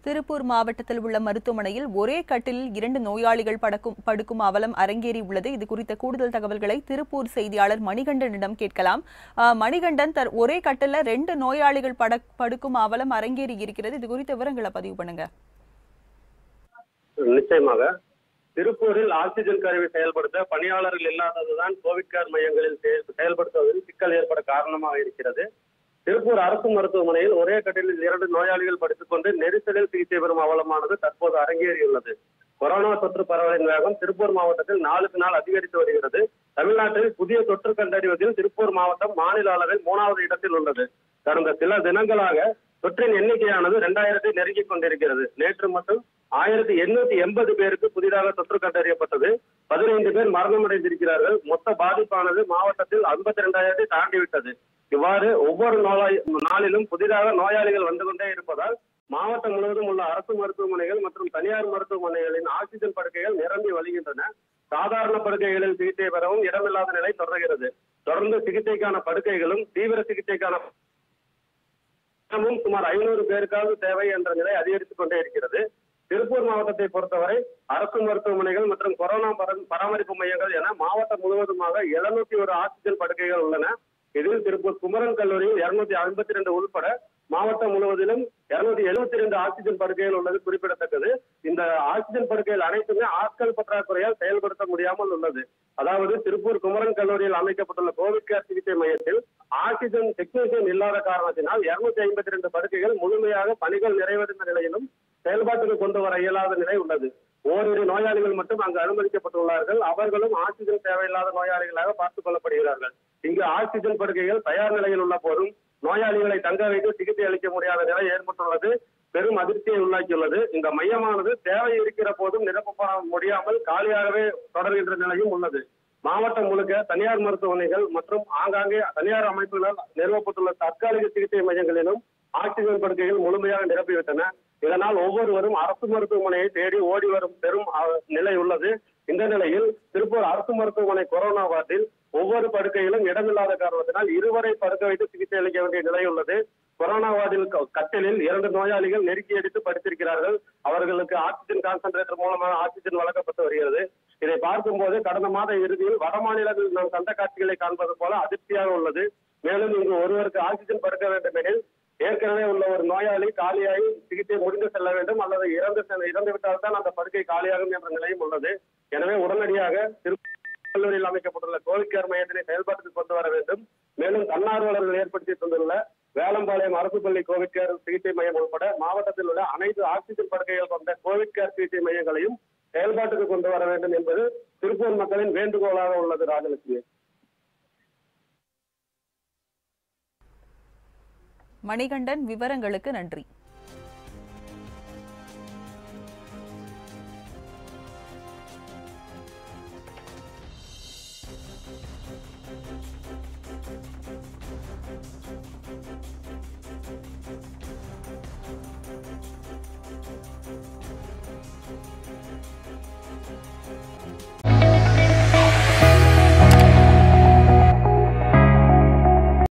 திருப்பூர் மாவட்டத்தில் உள்ள மருத்துவமனையில் ஒரே கட்டிலில் இரண்டு நோயாளிகள் படக்கும் படுக்கும் அவலம் அரங்கேறி உள்ளது இது குறித்த கூடுதல் தகவல்களை திருப்பூர் செய்தியாளர் மணிகண்டனிடம் கேட்கலாம் ஆஹ், மணிகண்டன் தர் ஒரே கட்டில ரெண்டு நோயாளிகள் பட படுக்கும் அவலம் அரங்கேறி இருக்கிறது இது குறித்த விவரங்களை பதிவு பண்ணுங்க நிச்சயமாக திருப்பூரில் ஆக்சிஜன் கருவி செயல்படுத்த பணியாளர்கள் இல்லாததுதான் கோவிட் கேர் மையங்களில் செயல்- செயல்படுத்துவதில் சிக்கல் ஏற்பட காரணமாக இருக்கிறது திருப்பூர் அரசு மருத்துவமனையில் ஒரே கட்டிலில் இரண்டு நோயாளிகள் படுத்துக்கொண்டு நெரிசலில் சிகிச்சை பெறும் அவலமானது தற்போது அரங்கேறியுள்ளது கொரோனா தொற்று பரவலின் வேகம் திருப்பூர் மாவட்டத்தில் நாளுக்கு நாள் அதிகரித்து வருகிறது தமிழ்நாட்டில் புதிய தொற்று கண்டறிவதில் திருப்பூர் மாவட்டம் மாநில அளவில் மூணாவது இடத்தில் உள்ளது கடந்த சில தினங்களாக தொற்றின் எண்ணிக்கையானது இரண்டாயிரத்தை நெருங்கிக் கொண்டிருக்கிறது நேற்று மட்டும் ஆயிரத்தி எண்ணூத்தி எண்பது பேருக்கு புதிதாக தொற்று கண்டறியப்பட்டது பதினைந்து பேர் மரணமடைந்திருக்கிறார்கள் மொத்த பாதிப்பானது மாவட்டத்தில் ஐம்பத்தி ரெண்டாயிரத்தை தாண்டிவிட்டது இவ்வாறு ஒவ்வொரு நோயாளி நாளிலும் புதிதாக நோயாளிகள் வந்து கொண்டே இருப்பதால் மாவட்டம் முழுவதும் உள்ள அரசு மருத்துவமனைகள் மற்றும் தனியார் மருத்துவமனைகளின் ஆக்சிஜன் படுக்கைகள் நிரம்பி வழிகின்றன சாதாரண படுக்கைகளில் சிகிச்சை பெறவும் இடமில்லாத நிலை தொடர்கிறது தொடர்ந்து சிகிச்சைக்கான படுக்கைகளும் தீவிர சிகிச்சைக்கான தினமும் சுமார் ஐநூறு பேருக்காவது தேவை என்ற நிலை அதிகரித்துக் கொண்டே இருக்கிறது திருப்பூர் மாவட்டத்தை பொறுத்தவரை அரசு மருத்துவமனைகள் மற்றும் கொரோனா பர- பராமரிப்பு மையங்கள் என மாவட்டம் முழுவதுமாக எழுநூத்தி ஒரு ஆக்சிஜன் படுக்கைகள் உள்ளன இதில் திருப்பூர் குமரன் கல்லூரியில் இருநூத்தி ஐம்பத்தி ரெண்டு உள்பட மாவட்டம் முழுவதிலும் இருநூத்தி எழுபத்தி ரெண்டு ஆக்சிஜன் படுக்கைகள் உள்ளது குறிப்பிடத்தக்கது இந்த ஆக்சிஜன் படுக்கைகள் அனைத்துமே ஆட்கள் பற்றாக்குறையால் செயல்படுத்த முடியாமல் உள்ளது அதாவது திருப்பூர் குமரன் கல்லூரியில் அமைக்கப்பட்டுள்ள கோவிட் கேர் சிகிச்சை மையத்தில் ஆக்சிஜன் டெக்னீஷியன் இல்லாத காரணத்தினால் இருநூத்தி ஐம்பத்தி ரெண்டு படுக்கைகள் முழுமையாக பணிகள் நிறைவடைந்த நிலையிலும் செயல்பாட்டுக்கு கொண்டு வர இயலாத நிலை உள்ளது ஓரிரு நோயாளிகள் மட்டும் அங்கு அனுமதிக்கப்பட்டுள்ளார்கள் அவர்களும் ஆக்சிஜன் தேவையில்லாத நோயாளிகளாக பார்த்துக் கொள்ளப்படுகிறார்கள் இங்கு ஆக்சிஜன் படுக்கைகள் தயார் நிலையில் உள்ள போதும் நோயாளிகளை தங்க வைத்து சிகிச்சை அளிக்க முடியாத நிலை ஏற்பட்டுள்ளது பெரும் அதிர்ச்சியை உள்ளாக்கியுள்ளது இந்த மையமானது தேவை இருக்கிற போதும் நிரப்ப முடியாமல் காலியாகவே தொடர்கின்ற நிலையும் உள்ளது மாவட்டம் முழுக்க தனியார் மருத்துவமனைகள் மற்றும் ஆங்காங்கே தனியார் அமைப்புகளால் நிறுவப்பட்டுள்ள தற்காலிக சிகிச்சை மையங்களிலும் ஆக்சிஜன் படுக்கைகள் முழுமையாக நிரப்பிவிட்டன இதனால் ஒவ்வொருவரும் அரசு மருத்துவமனையை தேடி ஓடி வரும் பெரும் அஹ், நிலை உள்ளது இந்த நிலையில் திருப்பூர் அரசு மருத்துவமனை கொரோனா வார்டில் ஒவ்வொரு படுக்கையிலும் இடமில்லாத காரணத்தினால் இருவரை படுக்க வைத்து சிகிச்சை அளிக்க வேண்டிய நிலை உள்ளது கொரோனா வார்டில் க- கட்டிலில் இரண்டு நோயாளிகள் நெருக்கி அடித்து படுத்திருக்கிறார்கள் அவர்களுக்கு ஆக்சிஜன் கான்சென்ட்ரேட்டர் மூலமாக ஆக்சிஜன் வழங்கப்பட்டு வருகிறது இதை பார்க்கும்போது கடந்த மாத இறுதியில் வட மாநிலங்களில் நாம் கண்ட காட்சிகளை காண்பது போல அதிர்ச்சியாக உள்ளது மேலும் இங்கு ஒருவருக்கு ஆக்சிஜன் படுக்க வேண்டும் எனில் ஏற்கனவே உள்ள ஒரு நோயாளி காலியாகி சிகிச்சை முடிந்து செல்ல வேண்டும் அல்லது இறந்து செல்ல- இறந்து விட்டால் தான் அந்த படுக்கை காலியாகும் என்ற நிலையும் உள்ளது எனவே உடனடியாக திருப்பூர் கல்லூரியில் அமைக்கப்பட்டுள்ள கோவிட் கேர் மையத்தினை செயல்பாட்டுக்கு கொண்டு வர வேண்டும் மேலும் தன்னார்வலர்கள் ஏற்படுத்தி தந்துள்ள வேலம்பாளையம் அரசு பள்ளி கோவிட் கேர் சிகிச்சை மையம் உட்பட மாவட்டத்தில் உள்ள அனைத்து ஆக்சிஜன் படுக்கைகள் கொண்ட கோவிட் கேர் சிகிச்சை மையங்களையும் செயல்பாட்டுக்கு கொண்டு வர வேண்டும் என்பது திருப்பூர் மக்களின் வேண்டுகோளாக உள்ளது ராஜலட்சுமி மணிகண்டன் விவரங்களுக்கு நன்றி